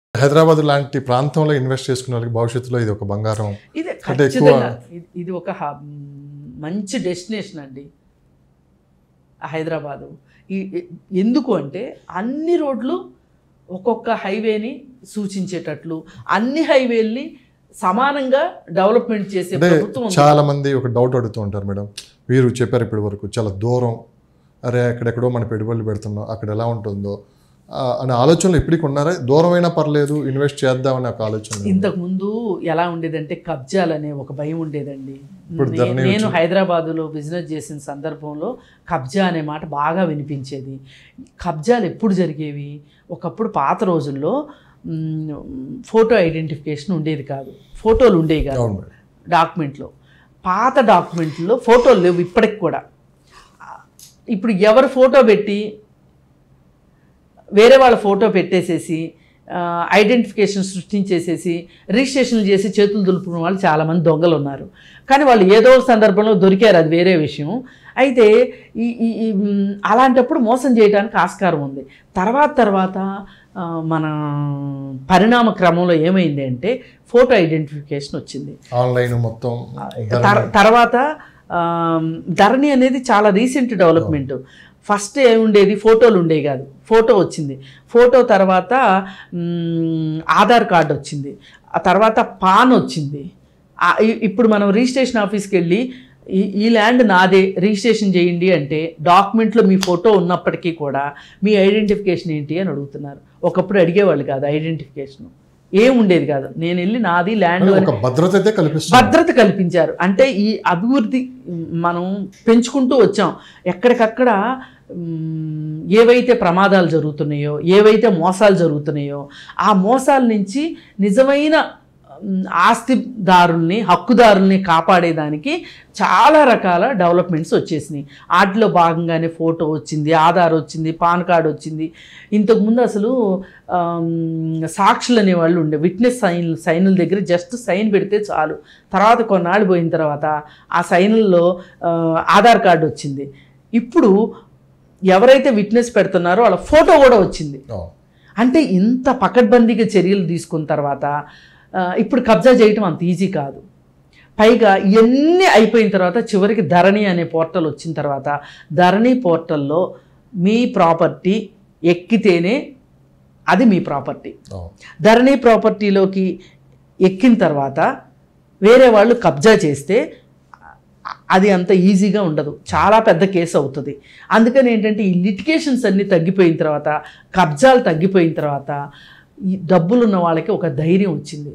హైదరాబాద్ లాంటి ప్రాంతంలో ఇన్వెస్ట్ చేసుకున్న వాళ్ళకి భవిష్యత్తులో ఇది ఒక బంగారం ఇది అంటే ఎక్కువ- ఖచ్చితంగా ఇది- ఇది ఒక హ- మంచి డెస్టినేషన్ అండి హైదరాబాదు ఈ ఈ- ఎందుకు అంటే అన్ని రోడ్లు ఒక్కొక్క హైవేని సూచించేటట్లు అన్ని హైవేల్ని సమానంగా డెవలప్మెంట్ చేసే అంటే ప్రభుత్వం ఉంది. చాలా మంది ఒక డౌట్ అడుగుతూ ఉంటారు మేడం మీరు చెప్పారు ఇప్పటి వరకు చాలా దూరం అరే అక్కడెక్కడో మన పెట్టుబడులు పెడుతున్నాం అక్కడ ఎలా ఉంటుందో ఆ, అనే ఆలోచనలు ఇప్పటికి ఉన్నారా దూరమైనా పర్లేదు ఇన్వెస్ట్ చేద్దామనే ఒక ఆలోచన ఉంది. ఇంతకు ముందు ఎలా ఉండేదంటే కబ్జాలు అనే ఒక భయం ఉండేదండి ఇప్పుడు నే- ధరణి నేను వచ్చింది. హైదరాబాదులో బిజినెస్ చేసిన సందర్భంలో కబ్జా అనే మాట బాగా వినిపించేది కబ్జాలు ఎప్పుడు జరిగేవి ఒకప్పుడు పాత రోజుల్లో మ్, ఫోటో ఐడెంటిఫికేషన్ ఉండేది కాదు ఫోటోలు ఉండేవి కాదు అవును మేడం డాక్యుమెంట్లో పాత డాక్యుమెంట్లో ఫోటోలు లేవు ఇప్పటికి కూడా ఇప్పుడు ఎవరు ఫోటో పెట్టి వేరే వాళ్ళ ఫోటో పెట్టేసేసి ఐడెంటిఫికేషన్ సృష్టించేసేసి రిజిస్ట్రేషన్లు చేసి చేతులు దులుపుకున్న వాళ్ళు చాలామంది దొంగలు ఉన్నారు కానీ వాళ్ళు ఏదో ఒక సందర్భంలో దొరికారు అది వేరే విషయం అయితే ఈ ఈ ఈ, మ్, అలాంటప్పుడు మోసం చేయడానికి ఆస్కారం ఉంది తర్వాత తర్వాత ఆ, మన పరిణామ క్రమంలో ఏమైంది అంటే ఫోటో ఐడెంటిఫికేషన్ వచ్చింది ఆన్లైన్ మొత్తం తర్- తర్వాత ఆమ్, ధరణి అనేది చాలా రీసెంట్ డెవలప్మెంట్ ఫస్ట్ ఏముండేది ఫోటోలు ఉండేవి కాదు ఫోటో వచ్చింది ఫోటో తర్వాత మ్, ఆధార్ కార్డు వచ్చింది ఆ తర్వాత పాన్ వచ్చింది ఆ, ఇ- ఇప్పుడు మనం రిజిస్ట్రేషన్ ఆఫీస్కి వెళ్ళి ఈ ఈ ల్యాండ్ నాదే రిజిస్ట్రేషన్ చేయండి అంటే డాక్యుమెంట్లో మీ ఫోటో ఉన్నప్పటికీ కూడా మీ ఐడెంటిఫికేషన్ ఏంటి అని అడుగుతున్నారు ఒకప్పుడు అడిగేవాళ్ళు కాదు ఐడెంటిఫికేషన్ ఏం ఉండేది కాదు నేను వెళ్ళి నాది ల్యాండ్ అని ఒక భద్రత అయితే కల్పిస్తుంది భద్రత కల్పించారు అంటే ఈ అభివృద్ధి మనం పెంచుకుంటూ వచ్చాం ఎక్కడికక్కడ మ్, ఏవైతే ప్రమాదాలు జరుగుతున్నాయో ఏవైతే మోసాలు జరుగుతున్నాయో ఆ మోసాల నుంచి నిజమైన మ్, ఆస్తిదారుల్ని హక్కుదారుల్ని కాపాడేదానికి చాలా రకాల డెవలప్మెంట్స్ వచ్చేసినాయి వాటిలో భాగంగానే ఫోటో వచ్చింది ఆధార్ వచ్చింది పాన్ కార్డ్ వచ్చింది ఇంతకుముందు అసలు ఆమ్, సాక్షులు అనేవాళ్ళు ఉండే విట్నెస్ సైన్ సైనుల దగ్గర జస్ట్ సైన్ పెడితే చాలు తర్వాత కొన్నాళ్ళు పోయిన తర్వాత ఆ సైనుల్లో ఆ, ఆధార్ కార్డు వచ్చింది ఇప్పుడు ఎవరైతే విట్నెస్ పెడుతున్నారో వాళ్ళ ఫోటో కూడా వచ్చింది అవును. అంటే ఇంత పకడ్బందీగా చర్యలు తీసుకున్న తర్వాత ఆ, ఇప్పుడు కబ్జా చేయటం అంత ఈజీ కాదు పైగా ఇవన్నీ అయిపోయిన తర్వాత చివరికి ధరణి అనే పోర్టల్ వచ్చిన తర్వాత ధరణి పోర్టల్లో మీ ప్రాపర్టీ ఎక్కితేనే అది మీ ప్రాపర్టీ అవును. ధరణి ప్రాపర్టీలోకి ఎక్కిన తర్వాత వేరే వాళ్ళు కబ్జా చేస్తే అ- అది అంత ఈజీగా ఉండదు చాలా పెద్ద కేసు అవుతుంది అందుకని ఏంటంటే ఈ లిటికేషన్స్ అన్నీ తగ్గిపోయిన తర్వాత కబ్జాలు తగ్గిపోయిన తర్వాత ఈ డబ్బులు ఉన్న వాళ్ళకి ఒక ధైర్యం వచ్చింది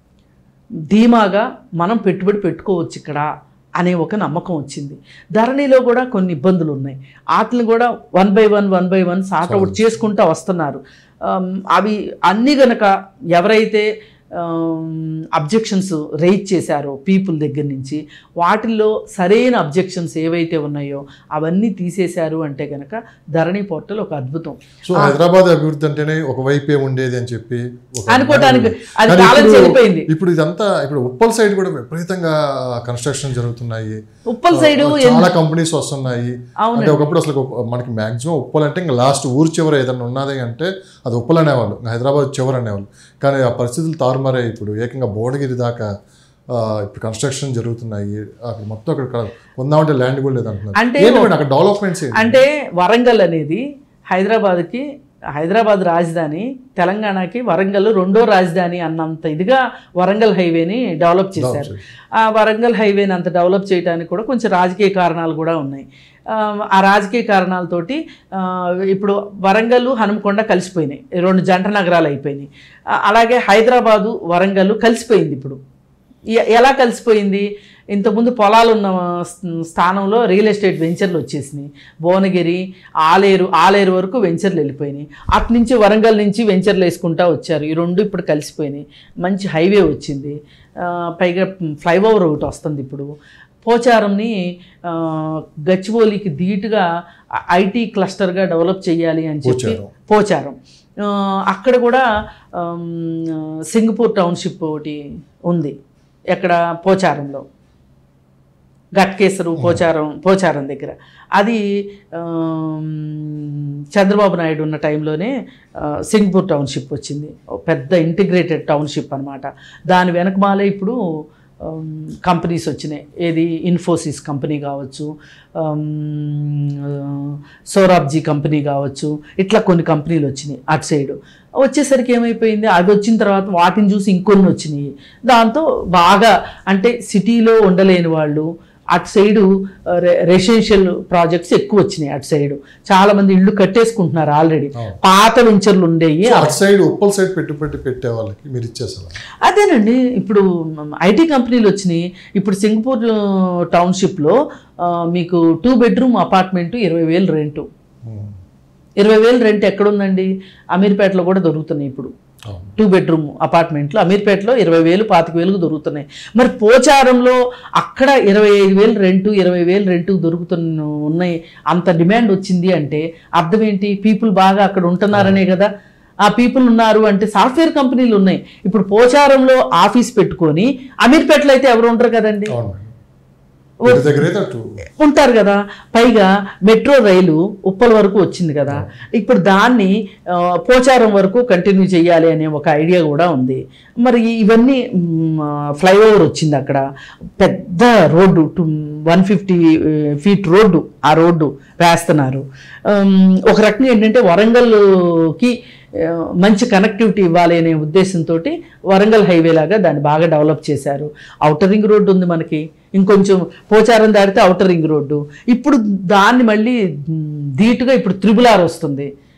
ధీమాగా మనం పెట్టుబడి పెట్టుకోవచ్చు ఇక్కడ అనే ఒక నమ్మకం వచ్చింది ధరణిలో కూడా కొన్ని ఇబ్బందులు ఉన్నాయి వాటిని కూడా one by one one by one sort out చేసుకుంటూ వస్తున్నారు ఆమ్, అవి అన్నీ గనక ఎవరైతే అబ్జెక్షన్స్ రైజ్ చేశారో పీపుల్ దగ్గర నుంచి వాటిల్లో సరైన అబ్జెక్షన్స్ ఏవైతే ఉన్నాయో అవన్నీ తీసేశారు అంటే గనక ధరణి పోర్టల్ ఒక అద్భుతం సో హైదరాబాద్ అభివృద్ధి అంటేనే ఒక వైపే ఉండేది అని చెప్పి ఒక అనుకోవటానికి అది కానీ కాలం ఇప్పుడు- చెడిపోయింది ఇప్పుడు ఇదంతా ఇప్పుడు ఉప్పల్ సైడ్ కూడా విపరీతంగా కన్స్ట్రక్షన్ జరుగుతున్నాయి ఉప్పల్ సైడు చాలా కంపెనీస్ వస్తున్నాయి అవునండి. అంటే ఒకప్పుడు అసలు ఒక- మనకి మాక్సిమం ఉప్పల్ అంటే ఇంకా లాస్ట్ ఊరు చివర ఏదైనా ఉన్నది అంటే అది ఉప్పల్ అనేవాళ్ళు ఇంకా హైదరాబాద్ చివర అనేవాళ్ళు కానీ ఆ పరిస్థితులు తారుమారే ఇప్పుడు ఏకంగా భువనగిరి దాకా ఆ, ఇప్పుడు కన్స్ట్రక్షన్ జరుగుతున్నాయి అక్కడ మొత్తం అక్కడ కొందామంటే ల్యాండ్ కూడా లేదంటున్నారు అంటే ఏంటి మేడం అక్కడ డెవలప్మెంట్స్ ఏంటి అంటే వరంగల్ అనేది హైదరాబాద్కి హైదరాబాద్ రాజధాని తెలంగాణకి వరంగల్ రెండో రాజధాని అన్నంత ఇదిగా వరంగల్ హైవేని డెవలప్ చేశారు ఆ వరంగల్ హైవేని అంత డెవలప్ చేయడానికి కూడా కొంచెం రాజకీయ కారణాలు కూడా ఉన్నాయి ఆ, ఆ రాజకీయ కారణాలతోటి ఆ, ఇప్పుడు వరంగల్ హనుమకొండ కలిసిపోయినాయి రెండు జంట నగరాలు అయిపోయినాయి ఆ, అలాగే హైదరాబాదు వరంగల్ కలిసిపోయింది ఇప్పుడు ఎ- ఎలా కలిసిపోయింది ఇంతకుముందు పొలాలు ఉన్న స్థ- స్థానంలో రియల్ ఎస్టేట్ వెంచర్లు వచ్చేసినాయి భువనగిరి ఆలేరు ఆలేరు వరకు వెంచర్లు వెళ్ళిపోయినాయి అటు నుంచి వరంగల్ నుంచి వెంచర్లు వేసుకుంటా వచ్చారు ఈ రెండు ఇప్పుడు కలిసిపోయినాయి మంచి హైవే వచ్చింది ఆ, పైగా ఫ్లైఓవర్ ఒకటి వస్తుంది ఇప్పుడు పోచారంని ఆ, గచ్చిబౌలికి ధీటుగా ఐటీ క్లస్టర్గా డెవలప్ చేయాలి అని చెప్పి పోచారం. పోచారం ఆ, అక్కడ కూడా ఆమ్, సింగపూర్ టౌన్షిప్ ఒకటి ఉంది ఎక్కడ పోచారంలో గట్కేసరు పోచారం పోచారం దగ్గర అది ఆమ్, చంద్రబాబు నాయుడు ఉన్న టైంలోనే ఆ, సింగపూర్ టౌన్షిప్ వచ్చింది ఓ పెద్ద ఇంటిగ్రేటెడ్ టౌన్షిప్ అనమాట దాని వెనకమాలే ఇప్పుడు కంపెనీస్ వచ్చినాయి ఏది ఇన్ఫోసిస్ కంపెనీ కావచ్చు సోరాబ్జీ కంపెనీ కావచ్చు ఇట్లా కొన్ని కంపెనీలు వచ్చినాయి అటు సైడ్ వచ్చేసరికి ఏమైపోయింది అది వచ్చిన తర్వాత వాటిని చూసి ఇంకొన్ని వచ్చినాయి దాంతో బాగా అంటే సిటీలో ఉండలేని వాళ్ళు అటు సైడు రెసిడెన్షియల్ ప్రాజెక్ట్స్ ఎక్కువ వచ్చినాయి అటు సైడు చాలా మంది ఇళ్ళు కట్టేసుకుంటున్నారు ఆల్రెడీ అవును. పాత వెంచర్లు ఉండేవి అటు సైడ్ ఉప్పల్ సైడ్ పెట్టుబడి పెట్టే వాళ్ళకి మీరు ఇచ్చేసారు అదేనండి ఇప్పుడు ఐటీ కంపెనీలు వచ్చినాయి ఇప్పుడు సింగపూర్ టౌన్షిప్లో ఆ, మీకు టూ బెడ్రూమ్ అపార్ట్మెంట్ ఇరవై వేలు రెంటు ఇరవై వేలు రెంట్ ఎక్కడుందండి అమీర్పేటలో కూడా దొరుకుతున్నాయి ఇప్పుడు అవును టూ బెడ్రూమ్ అపార్ట్మెంట్లు అమీర్పేటలో ఇరవై వేలు పాతిక వేలకు దొరుకుతున్నాయి మరి పోచారంలో అక్కడ ఇరవై ఐదు వేలు రెంటు ఇరవై వేలు రెంటు దొరుకుతున్న ఉన్నాయి అంత డిమాండ్ వచ్చింది అంటే అర్థం ఏంటి పీపుల్ బాగా అక్కడ ఉంటున్నారనే కదా ఆ పీపుల్ ఉన్నారు అంటే సాఫ్ట్వేర్ కంపెనీలు ఉన్నాయి ఇప్పుడు పోచారంలో ఆఫీస్ పెట్టుకొని అమీర్పేటలో అయితే ఎవరు ఉండరు కదండి అవును మేడం ఇంటి దగ్గర అయితే అటు ఉంటారు కదా పైగా మెట్రో రైలు ఉప్పల్ వరకు వచ్చింది కదా ఇప్పుడు దాన్ని ఆ, పోచారం వరకు కంటిన్యూ చేయాలి అనే ఒక ఐడియా కూడా ఉంది మరి ఇవన్నీ ఫ్లైఓవర్ వచ్చింది అక్కడ పెద్ద road two one fifty feet road ఆ రోడ్డు వేస్తున్నారు ఉమ్, ఒక రకంగా ఏంటంటే వరంగల్కి ఆ, మంచి కనెక్టివిటీ ఇవ్వాలి అనే ఉద్దేశంతో వరంగల్ హైవే లాగా దాన్ని బాగా డెవలప్ చేశారు అవుటర్ రింగ్ రోడ్డు ఉంది మనకి ఇంకొంచెం పోచారం దాటితే అవుటర్ రింగ్ రోడ్డు ఇప్పుడు దాన్ని మళ్ళీ మ్, ధీటుగా ఇప్పుడు త్రిబుల్ ఆర్ వస్తుంది